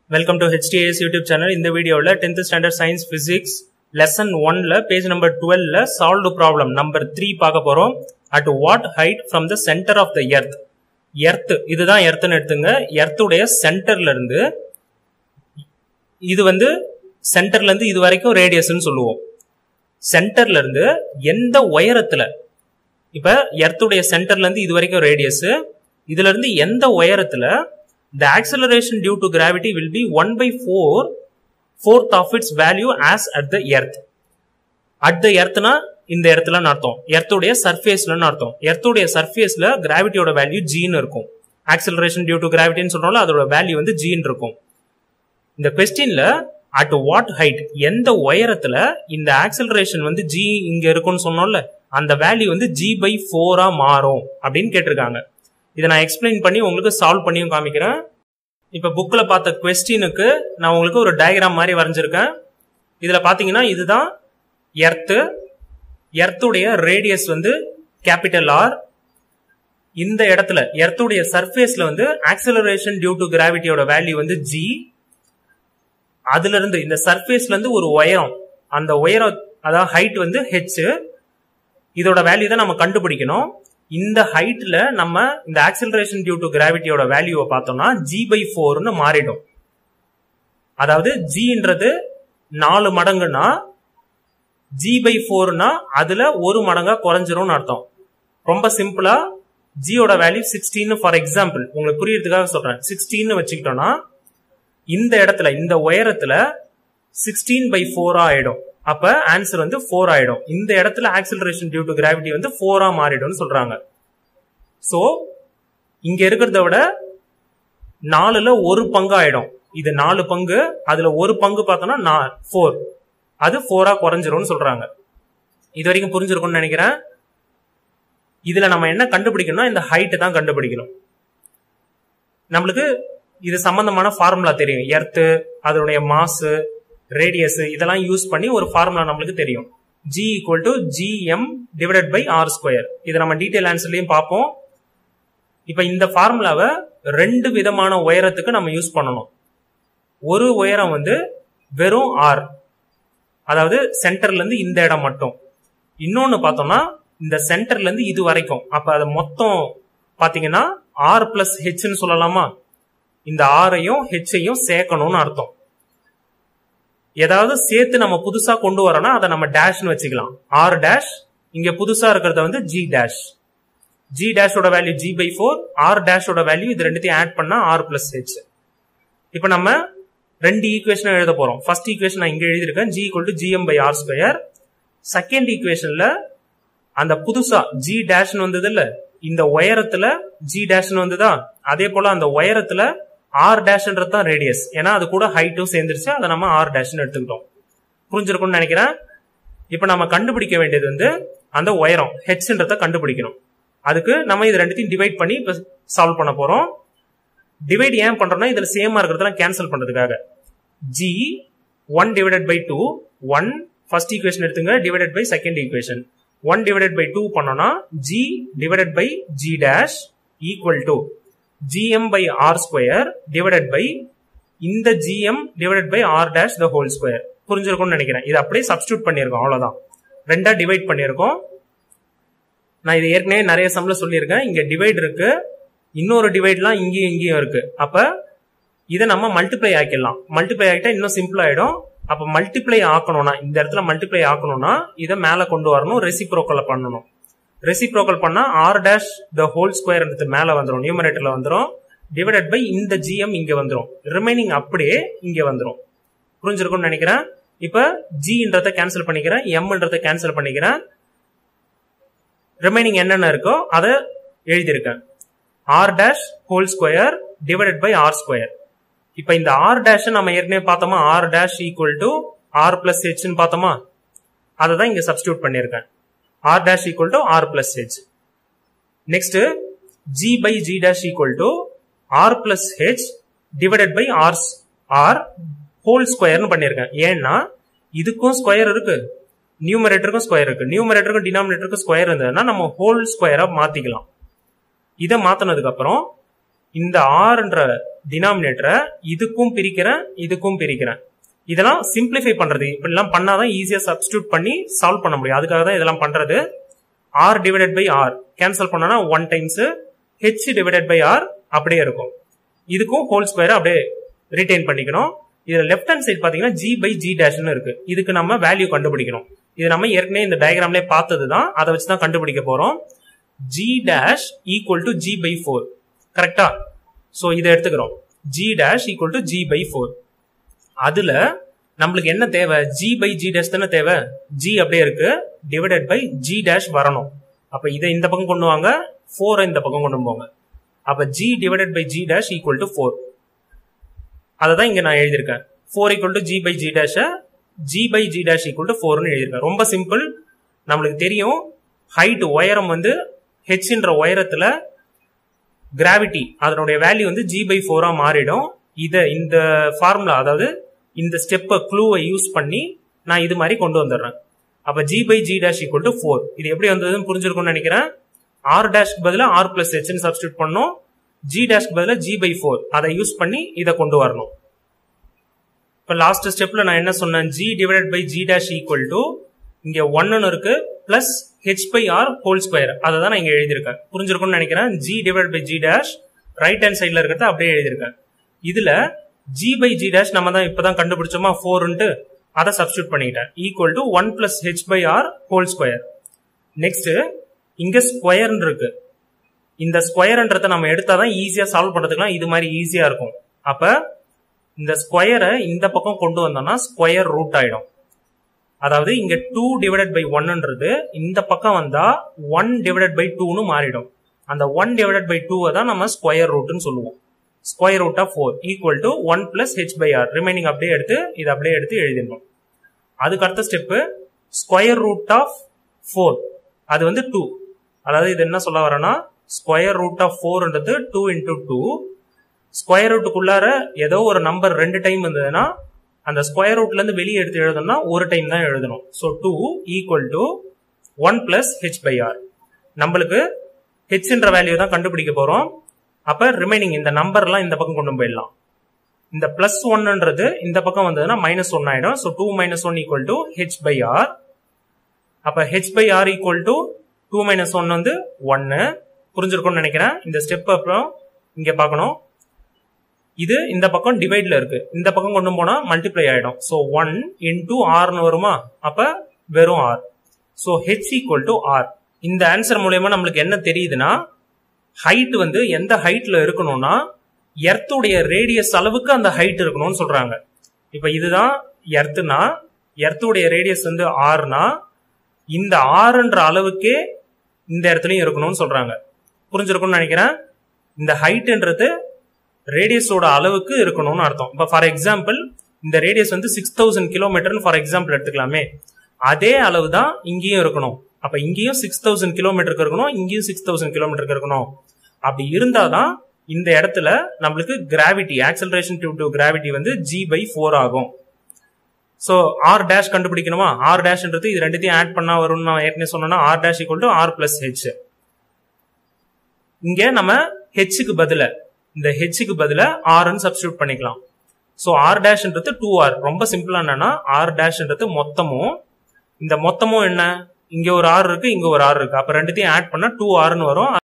Welcome to HDS YouTube channel இந்த வீடியோவில் tenth standard science physics lesson ஒன்ல page number டுவெல்ல சால்வ்டு ப்ராப்ளம் நம்பர் த்ரீ பார்க்க போறோம் at what height from the centre of the earth earth இதுதான் எர்த்னு எடுத்துங்க எர்த்துடைய சென்டர்ல இருந்து இது வந்து சென்டர்ல இருந்து இது வரைக்கும் ரேடியஸ்னு சொல்லுவோம் சென்டர்ல இருந்து எந்த உயரத்துல இப்ப எர்த்துடைய சென்டர்ல இருந்து இது வரைக்கும் ரேடியஸ் இதுல இருந்து எந்த உயரத்துல the acceleration due to gravity will be 1 by 4 fourth of its value as at the earth at the earthனா இந்த இடத்துல அர்த்தம் எர்த்துடைய சர்ஃபேஸ்லன்னு அர்த்தம் எர்த்துடைய சர்ஃபேஸ்ல கிராவிட்டியோட வேல்யூ ஜீன்னு இருக்கும் ஆக்சலரேஷன் டியூ டு கிராவிட்டின்னு சொல்றோம்ல அதோட வேல்யூ வந்து ஜீன்னு இருக்கும் இந்த கொஸ்டின்ல அட் வாட் ஹைட் எந்த உயரத்துல இந்த ஆக்சலரேஷன் வந்து ஜி இங்க இருக்கும்னு சொன்னோம்ல அந்த வேல்யூ வந்து ஜி பை ஃபோரா மாறும் அப்படின்னு கேட்டிருக்காங்க இதை நான் எக்ஸ்பிளைன் பண்ணி உங்களுக்கு சால்வ் பண்ணியும் காமிக்கிறேன் இப்போ புக்கில் பார்த்த கொஸ்டினுக்கு நான் உங்களுக்கு ஒரு டயக்ராம் மாதிரி வரைஞ்சிருக்கேன் இதில் பார்த்தீங்கன்னா இதுதான் எர்த்து எர்த்துடைய ரேடியஸ் வந்து கேபிட்டல் ஆர் இந்த இடத்துல எர்த்துடைய சர்ஃபேஸ்ல வந்து ஆக்சலரேஷன் டியூ டு கிராவிட்டியோட வேல்யூ வந்து ஜி அதுல இருந்து இந்த சர்ஃபேஸ்ல இருந்து ஒரு உயரம் அந்த உயரம் அதாவது ஹைட் வந்து ஹெச் இதோட வேல்யூ தான் நம்ம கண்டுபிடிக்கணும் இந்த ஹைட்ல நம்ம இந்த ஆக்சலரேஷன் டியூ டு கிராவிட்டியோட வேல்யூவை பார்த்தோம்னா ஜி பை ஃபோர்னு மாறிடும் அதாவது ஜின்றது நாலு மடங்குனா ஜி பை ஃபோர்னா அதுல ஒரு மடங்கா குறைஞ்சிரும்னு அர்த்தம் ரொம்ப சிம்பிளா ஜியோட வேல்யூ சிக்ஸ்டீன் ஃபார் எக்ஸாம்பிள் உங்களுக்கு புரியறதுக்காக சொல்றேன் சிக்ஸ்டீன் வச்சுக்கிட்டோம்னா இந்த இடத்துல இந்த உயரத்துல சிக்ஸ்டீன் பை ஃபோரா ஆயிடும் அப்ப ஆன்சர் வந்து ஃபோர் ஆயிடும் இந்த இடத்துல ஆக்சிலரேஷன் டியூ டு கிராவிட்டி வந்து ஃபோரா மாறிடும்னு சொல்றாங்க சோ இங்க இருக்கிறத விட நாலுல ஒரு பங்கு ஆயிடும் இது நாலு பங்கு அதுல ஒரு பங்கு பார்த்தோம்னா ஃபோர் அது ஃபோரா குறைஞ்சிரும்னு சொல்றாங்க இது வரைக்கும் புரிஞ்சிருக்கும்னு நினைக்கிறேன் இதுல நம்ம என்ன கண்டுபிடிக்கணும்னா இந்த ஹைட் தான் கண்டுபிடிக்கணும் நம்மளுக்கு இது சம்பந்தமான ஃபார்முலா தெரியும் எர்த்து அதனுடைய மாசு ரேடியஸ் இதெல்லாம் யூஸ் பண்ணி ஒரு ஃபார்முலா நம்மளுக்கு தெரியும் G equal to GM divided by R square இதை நம்ம டீடைல் ஆன்சர்லயும் பார்ப்போம் இப்ப இந்த ஃபார்முலாவை ரெண்டு விதமான உயரத்துக்கு நம்ம யூஸ் பண்ணணும் ஒரு உயரம் வந்து வெறும் ஆர் அதாவது சென்டர்ல இருந்து இந்த இடம் மட்டும் இன்னொன்னு பார்த்தோம்னா இந்த சென்டர்ல இருந்து இது வரைக்கும் அப்ப அது மொத்தம் பாத்தீங்கன்னா ஆர் பிளஸ் ஹெச்னு சொல்லலாமா இந்த ஆரையும் ஹெச்சையும் சேர்க்கணும்னு அர்த்தம் ஏதாவது சேர்த்து நம்ம புதுசா கொண்டு வரோம்னா அதை நம்ம டேஷ்னு வச்சுக்கலாம் ஆர் டேஷ் இங்க புதுசா இருக்கிறத வந்து ஜி டேஷ் ஜி டேஷோட value G by four R டேஷோட வேல்யூ இது ரெண்டுத்தையும் ஆட் பண்ணா ஆர் பிளஸ் ஹெச் இப்போ நம்ம ரெண்டு ஈக்குவேஷன் எழுத போறோம் ஃபர்ஸ்ட் ஈக்குவேஷன் நான் இங்க எழுதியிருக்கேன் G equal to GM by R square second ஈக்குவேஷன்ல அந்த புதுசா ஜி டேஷ்னு வந்தது இல்ல இந்த உயரத்துல ஜி டேஷ்னு வந்ததா அதே போல அந்த உயரத்துல ஆர் டேஷ்ன்றது தான் ரேடியஸ் ஏன்னா அது கூட ஹைட்டும் சேர்ந்துருச்சு அதை நம்ம ஆர் டேஷ்னு எடுத்துக்கிட்டோம் புரிஞ்சிருக்கும்னு நினைக்கிறேன் இப்போ நம்ம கண்டுபிடிக்க வேண்டியது வந்து அந்த உயரம் ஹெச்ன்றத கண்டுபிடிக்கணும் அதுக்கு நம்ம இது ரெண்டுத்தையும் டிவைட் பண்ணி இப்போ சால்வ் பண்ண போறோம் டிவைட் ஏன் பண்றோம்னா இதுல சேமா இருக்கிறதெல்லாம் கேன்சல் பண்றதுக்காக G one divided by two one first equation எடுத்துங்க divided by second equation one divided by two பண்ணோம்னா G divided by G dash equal to gm by r square divided by இந்த gm divided by r dash the whole square புரிஞ்சிருக்கும்னு நினைக்கிறேன் இது அப்படியே substitute பண்ணியிருக்கோம் அவ்வளவுதான் ரெண்டா டிவைட் பண்ணியிருக்கோம் நான் இது ஏற்கனவே நிறைய சம்ல சொல்லியிருக்கேன் இங்க டிவைட் இருக்கு இன்னொரு டிவைட்லாம் இங்கேயும் இங்கேயும் இருக்கு அப்ப இதை நம்ம மல்டிப்ளை ஆக்கிடலாம் மல்டிப்ளை ஆகிட்டா இன்னும் சிம்பிள் ஆயிடும் அப்ப மல்டிப்ளை ஆக்கணும்னா இந்த இடத்துல மல்டிப்ளை ஆக்கணும்னா இதை மேல கொண்டு வரணும் ரெசிப்ரோக்கல பண்ணணும் ரெசிப்ரோக்கல் பண்ணா ஆர் டேஷ் த ஹோல் ஸ்கொயர்ன்றது மேல வந்துடும் நியூமரேட்டர்ல வந்துடும் டிவைடட் பை இந்த ஜிஎம் இங்க வந்துடும் ரிமைனிங் அப்படியே இங்க வந்துடும் புரிஞ்சிருக்கும்னு நினைக்கிறேன் இப்ப ஜின்றத கேன்சல் பண்ணிக்கிறேன் எம்ன்றத கேன்சல் பண்ணிக்கிறேன் ரிமைனிங் என்னென்ன இருக்கோ அதை எழுதியிருக்கேன் R dash whole square divided by R square இப்ப இந்த ஆர் டேஷ் நம்ம ஏற்கனவே பார்த்தோமா R dash equal to R plus ஹெச்னு பார்த்தோமா அதை தான் இங்க சப்ஸ்டியூட் பண்ணியிருக்கேன் r dash equal to r plus h. Next, g by g dash equal to r plus h divided by r, r whole square பண்ணிருக்கேன் ஏன்னா இதுக்கும் ஸ்கொயர் இருக்கு நியூமரேட்டருக்கும் ஸ்கொயர் இருக்கு நியூமரேட்டருக்கும் டினாமினேட்டருக்கும் ஸ்கொயர் இருந்ததுன்னா நம்ம ஹோல் ஸ்கொயரா மாத்திக்கலாம் இதை மாத்தினதுக்கு அப்புறம் இந்த ஆர்ன்ற டினாமினேட்டரை இதுக்கும் பிரிக்கிறேன் இதுக்கும் பிரிக்கிறேன் இதெல்லாம் சிம்பிளிஃபை பண்றது இப்படிலாம் பண்ணாதான் ஈஸியா சப்ஸ்டியூட் பண்ணி சால்வ் பண்ண முடியும் அதுக்காக தான் இதெல்லாம் பண்றது R divided by R cancel பண்ணனா one times H divided by R அப்படியே இருக்கும் இதுக்கும் ஹோல் ஸ்கொயர் அப்படியே ரிட்டைன் பண்ணிக்கணும் இதுல லெஃப்ட் ஹேண்ட் சைடு பாத்தீங்கன்னா ஜி பை ஜி டேஷ்னு இருக்கு இதுக்கு நம்ம வேல்யூ கண்டுபிடிக்கணும் இது நம்ம ஏற்கனவே இந்த டயக்ராம்லேயே பார்த்தது தான் அதை வச்சு தான் கண்டுபிடிக்க போறோம் G dash equal to G by four கரெக்டா ஸோ இதை எடுத்துக்கிறோம் G dash equal to G by four அதுல நம்மளுக்கு என்ன தேவை ஜி பை ஜி டேஷ் தானே தேவை ஜி அப்படியே இருக்கு டிவைடட் பை ஜி டேஷ் வரணும் அப்ப இதை இந்த பக்கம் கொண்டு வாங்க ஃபோரை இந்த பக்கம் கொண்டு போங்க அப்ப G divided by G dash equal to four அதை தான் இங்க நான் எழுதியிருக்கேன் four equal to G by G dash G by G dash equal to ஃபோர்னு எழுதியிருக்கேன் ரொம்ப சிம்பிள் நம்மளுக்கு தெரியும் ஹைட் உயரம் வந்து ஹெச்ன்ற உயரத்துல கிராவிட்டி அதனுடைய வேல்யூ வந்து ஜி பை ஃபோரா மாறிடும் இதை இந்த ஃபார்முலா அதாவது இந்த ஸ்டெப்பை க்ளூவை யூஸ் பண்ணி நான் இது மாதிரி கொண்டு வந்துடுறேன் அப்ப G by G dash equal to four இது எப்படி வந்ததுன்னு புரிஞ்சிருக்கும்னு நினைக்கிறேன் ஆர் டேஷ்க்கு பதிலாக ஆர் பிளஸ் ஹெச்னு சப்ஸ்டியூட் பண்ணோம் ஜி டேஷ்க்கு பதிலாக ஜி பை ஃபோர் அதை யூஸ் பண்ணி இதை கொண்டு வரணும் இப்போ லாஸ்ட் ஸ்டெப்ல நான் என்ன சொன்னேன் G divided by G dash equal to இங்க ஒன்னு இருக்கு plus H by R whole square அதை தான் நான் இங்க எழுதியிருக்கேன் புரிஞ்சிருக்கும்னு நினைக்கிறேன் G divide by G dash right hand சைட்ல இருக்கிறத அப்படியே எழுதியிருக்கேன் இதுல ஜி பை ஜி டேஷ் நம்ம தான் இப்பதான் கண்டுபிடிச்சோமா ஃபோர்ன்ட்டு அதை சப்ஸ்டியூட் பண்ணிக்கிட்டேன் equal to one plus H by R whole square next இங்க ஸ்கொயர்னு இருக்கு இந்த ஸ்கொயர்ன்றதை நம்ம எடுத்தாதான் ஈஸியா சால்வ் பண்றதுக்குலாம் இது மாதிரி ஈஸியா இருக்கும் அப்ப இந்த ஸ்கொயரை இந்த பக்கம் கொண்டு வந்தோம்னா ஸ்கொயர் ரூட் ஆயிடும் அதாவது இங்க டூ டிவைடட் பை ஒன்ன்றது இந்த பக்கம் வந்தா ஒன் டிவைடட் பை டூன்னு மாறிடும் அந்த ஒன் டிவைடட் பை டூவை தான் நம்ம ஸ்கொயர் ரூட்னு சொல்லுவோம் square root of four equal to one plus H by R remaining அப்படியே எடுத்து இதை அப்படியே எடுத்து எழுதிடணும் அதுக்கு அடுத்த step square root of four அது வந்து டூ அதாவது இது என்ன சொல்ல வரேன்னா ஸ்கொயர் ரூட் ஆஃப் ஃபோர்ன்றது டூ இன்டூ டூ ஸ்கொயர் ரூட்டுக்குள்ளார ஏதோ ஒரு நம்பர் ரெண்டு டைம் இருந்ததுன்னா அந்த ஸ்கொயர் ரூட்ல இருந்து வெளியே எடுத்து எழுதணும்னா ஒரு டைம் தான் எழுதணும் so two equal to one plus H by R நம்மளுக்கு ஹெச்ன்ற வேல்யூ தான் கண்டுபிடிக்க போறோம் அப்ப ரிமைனிங் இந்த நம்பர்லாம் இந்த பக்கம் கொண்டு போயிடலாம் இந்த பிளஸ் ஒன்ன்றது இந்த பக்கம் வந்ததுன்னா மைனஸ் ஒன் ஆயிடும் so two minus one equal to H by R அப்ப H by R equal to two minus one வந்து ஒன்னு புரிஞ்சிருக்கும்னு நினைக்கிறேன் இந்த ஸ்டெப் அப்புறம் இங்க பார்க்கணும் இது இந்த பக்கம் டிவைட்ல இருக்கு இந்த பக்கம் கொண்டு போனா மல்டிப்ளை ஆயிடும் ஸோ ஒன் இன்டூ ஆர்னு வருமா அப்ப வெறும் R so H equal to R இந்த ஆன்சர் மூலயமா நம்மளுக்கு என்ன தெரியுதுன்னா ஹைட் வந்து எந்த ஹைட்ல இருக்கணும்னா எர்த்துடைய ரேடியஸ் அளவுக்கு அந்த ஹைட் இருக்கணும்னு சொல்றாங்க இப்ப இதுதான் எர்த்துனா எர்த்துடைய ரேடியஸ் வந்து ஆறுனா இந்த ஆறுன்ற அளவுக்கே இந்த இடத்துலயும் இருக்கணும்னு சொல்றாங்க புரிஞ்சிருக்கும்னு நினைக்கிறேன் இந்த ஹைட்ன்றது ரேடியஸோட அளவுக்கு இருக்கணும்னு அர்த்தம் இப்போ ஃபார் எக்ஸாம்பிள் இந்த ரேடியஸ் வந்து சிக்ஸ் தௌசண்ட் கிலோமீட்டர்னு ஃபார் எக்ஸாம்பிள் எடுத்துக்கலாமே அதே அளவு தான் இங்கேயும் இருக்கணும் அப்ப இங்கேயும் சிக்ஸ் தௌசண்ட் கிலோமீட்டருக்கு இருக்கணும் இங்கேயும் சிக்ஸ் தௌசண்ட் கிலோமீட்டருக்கு இருக்கணும் அப்படி இருந்தாதான் இந்த இடத்துல நம்மளுக்கு gravity acceleration due to gravity வந்து ஜி பை ஃபோர் ஆகும் ஸோ ஆர் டேஷ் கண்டுபிடிக்கணுமா ஆர் டேஷ்ன்றது இது ரெண்டுத்தையும் ஆட் பண்ணா வரும்னு நான் ஏற்கனவே சொன்னேன்னா R dash equal to R plus H இங்க நம்ம ஹெச்சுக்கு பதில இந்த ஹெச்சுக்கு பதில ஆர்னு சப்ஸ்டியூட் பண்ணிக்கலாம் ஸோ ஆர் டேஷ்ன்றது டூ ஆர் ரொம்ப சிம்பிளா என்னன்னா ஆர் டேஷ்ன்றது மொத்தமும் இந்த மொத்தமும் என்ன இங்க ஒரு ஆர் இருக்கு இங்க ஒரு ஆர் இருக்கு அப்ப ரெண்டுத்தையும் ஆட் பண்ணா டூ ஆர்னு வரும்